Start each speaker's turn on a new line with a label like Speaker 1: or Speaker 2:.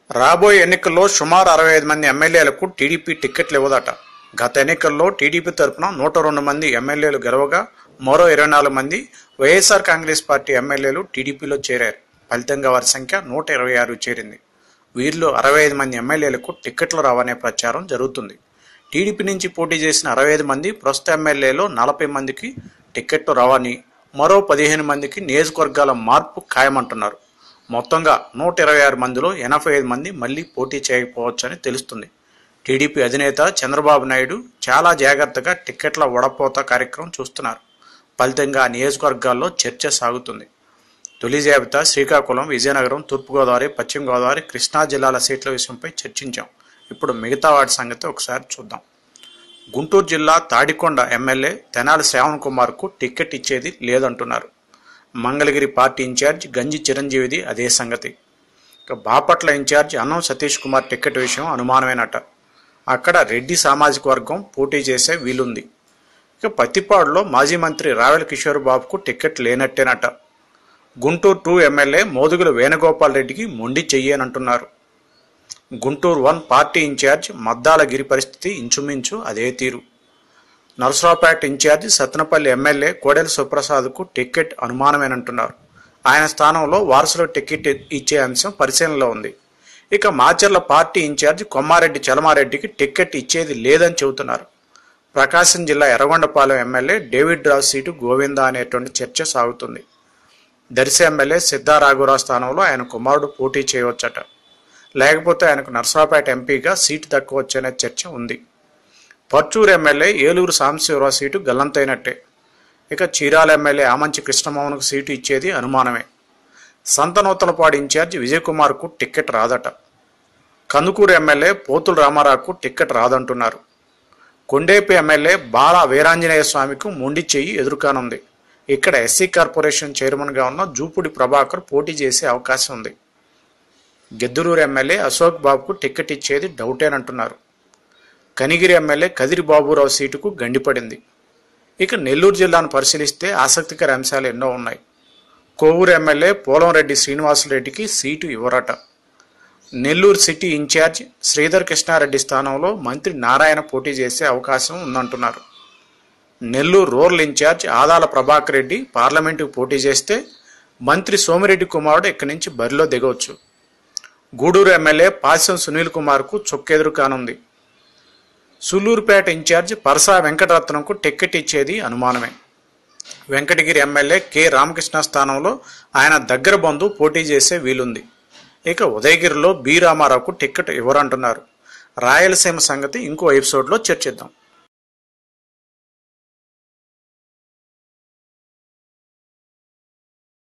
Speaker 1: రాబోయే ఎన్నికల్లో సుమారు అరవై ఐదు మంది ఎమ్మెల్యేలకు టీడీపీ టిక్కెట్లు ఇవ్వదట గత ఎన్నికల్లో టీడీపీ తరపున నూట రెండు మంది ఎమ్మెల్యేలు గెలవగా మరో ఇరవై నాలుగు మంది వైఎస్ఆర్ కాంగ్రెస్ పార్టీ ఎమ్మెల్యేలు టీడీపీలో చేరారు ఫలితంగా వారి సంఖ్య నూట ఇరవై ఆరు చేరింది వీరిలో అరవై ఐదు మంది ఎమ్మెల్యేలకు టిక్కెట్లు రావనే ప్రచారం జరుగుతుంది టీడీపీ నుంచి పోటీ చేసిన అరవై ఐదు మంది ప్రస్తుత ఎమ్మెల్యేలో నలభై మందికి టిక్కెట్లు రావని మరో పదిహేను మందికి నియోజకవర్గాల మార్పు ఖాయమంటున్నారు మొత్తంగా నూట ఇరవై ఆరు మందిలో ఎనభై ఐదు మంది మళ్లీ పోటీ చేయకపోవచ్చని తెలుస్తుంది టీడీపీ అధినేత చంద్రబాబు నాయుడు చాలా జాగ్రత్తగా టిక్కెట్ల వడపోత కార్యక్రమం చూస్తున్నారు ఫలితంగా ఆ నియోజకవర్గాల్లో చర్చ సాగుతుంది తొలి జాబితా శ్రీకాకుళం విజయనగరం తూర్పుగోదావరి పశ్చిమ గోదావరి కృష్ణా జిల్లాల సీట్ల విషయంపై చర్చించాం ఇప్పుడు మిగతా వాటి సంగతి ఒకసారి చూద్దాం గుంటూరు జిల్లా తాడికొండ ఎమ్మెల్యే తెనాలి శ్రావణ్ కుమార్కు టిక్కెట్ ఇచ్చేది లేదంటున్నారు మంగళగిరి పార్టీ ఇన్ఛార్జ్ గంజి చిరంజీవిది అదే సంగతి ఇక బాపట్ల ఇన్ఛార్జ్ అన్నం సతీష్ కుమార్ టిక్కెట్ విషయం అనుమానమేనట అక్కడ రెడ్డి సామాజిక వర్గం పోటీ చేసే వీలుంది ఇక పత్తిపాడులో మాజీ మంత్రి రావెల కిషోర్ బాబుకు టిక్కెట్ లేనట్టేనట గుంటూరు టూ ఎమ్మెల్యే మోదుగుల వేణుగోపాల్ రెడ్డికి మొండి చెయ్యనంటున్నారు Guntur one party in-charge Maddala Giri పరిస్థితి ఇంచుమించు అదే తీరు నరసరావుపేట ఇన్ఛార్జి సత్తనపల్లి ఎమ్మెల్యే కోడెల సుప్రసాద్కు టికెట్ అనుమానమేనంటున్నారు ఆయన స్థానంలో వారసులకు టికెట్ ఇచ్చే అంశం పరిశీలనలో ఉంది ఇక మాచర్ల పార్టీ ఇన్ఛార్జి కొమ్మారెడ్డి చలమారెడ్డికి టికెట్ ఇచ్చేది లేదని చెబుతున్నారు ప్రకాశం జిల్లా ఎర్రగొండపాలెం ఎమ్మెల్యే డేవిడ్ రావు సీటు గోవింద అనేటువంటి చర్చ సాగుతుంది దర్శి ఎమ్మెల్యే సిద్ధారాఘురావు స్థానంలో ఆయన కుమారుడు పోటీ చేయవచ్చట లేకపోతే ఆయనకు నర్సరావుపేట ఎంపీగా సీటు దక్కవచ్చనే చర్చ ఉంది పర్చూరు ఎమ్మెల్యే ఏలూరు సాంబశివరావు సీటు గల్లంతైనట్టే ఇక చీరాల ఎమ్మెల్యే ఆమంచి కృష్ణమోహన్కు సీటు ఇచ్చేది అనుమానమే సంతనూతలపాడు ఇన్ఛార్జి విజయకుమార్కు టిక్కెట్ రాదట కందుకూరు ఎమ్మెల్యే పోతుల రామారావుకు టిక్కెట్ రాదంటున్నారు కొండేపి ఎమ్మెల్యే బాల వీరాంజనేయ స్వామికి మొండి చెయ్యి ఎదురుకానుంది ఇక్కడ ఎస్సీ కార్పొరేషన్ చైర్మన్గా ఉన్న జూపుడి ప్రభాకర్ పోటీ చేసే అవకాశం ఉంది గెద్దురూరు ఎమ్మెల్యే అశోక్ బాబుకు టిక్కెట్ ఇచ్చేది డౌటేనంటున్నారు కనిగిరి ఎమ్మెల్యే కదిరి బాబురావు సీటుకు గండిపడింది ఇక నెల్లూరు జిల్లాను పరిశీలిస్తే ఆసక్తికర అంశాలు ఎన్నో ఉన్నాయి కోవూరు ఎమ్మెల్యే పోలంరెడ్డి శ్రీనివాసరెడ్డికి సీటు ఇవ్వరట నెల్లూరు సిటీ ఇన్ఛార్జ్ శ్రీధర్ కృష్ణారెడ్డి స్థానంలో మంత్రి నారాయణ పోటీ చేసే అవకాశం ఉందంటున్నారు నెల్లూరు రూరల్ ఇన్ఛార్జ్ ఆదాల ప్రభాకర్ రెడ్డి పార్లమెంటుకు పోటీ చేస్తే మంత్రి సోమిరెడ్డి కుమారుడు ఇక్కడి నుంచి బరిలో దిగవచ్చు గూడూరు ఎమ్మెల్యే పాశ్యం సునీల్ కుమార్కు చొక్కెదురు కానుంది సుల్లూరుపేట ఇన్ఛార్జ్ పరసా వెంకటరత్నంకు టిక్కెట్ ఇచ్చేది అనుమానమే వెంకటగిరి ఎమ్మెల్యే కె రామకృష్ణ స్థానంలో ఆయన దగ్గర బంధువు పోటీ చేసే వీలుంది ఇక ఉదయగిరిలో బి రామారావుకు టిక్కెట్ ఇవ్వరంటున్నారు రాయలసీమ సంగతి ఇంకో ఎపిసోడ్లో చర్చిద్దాం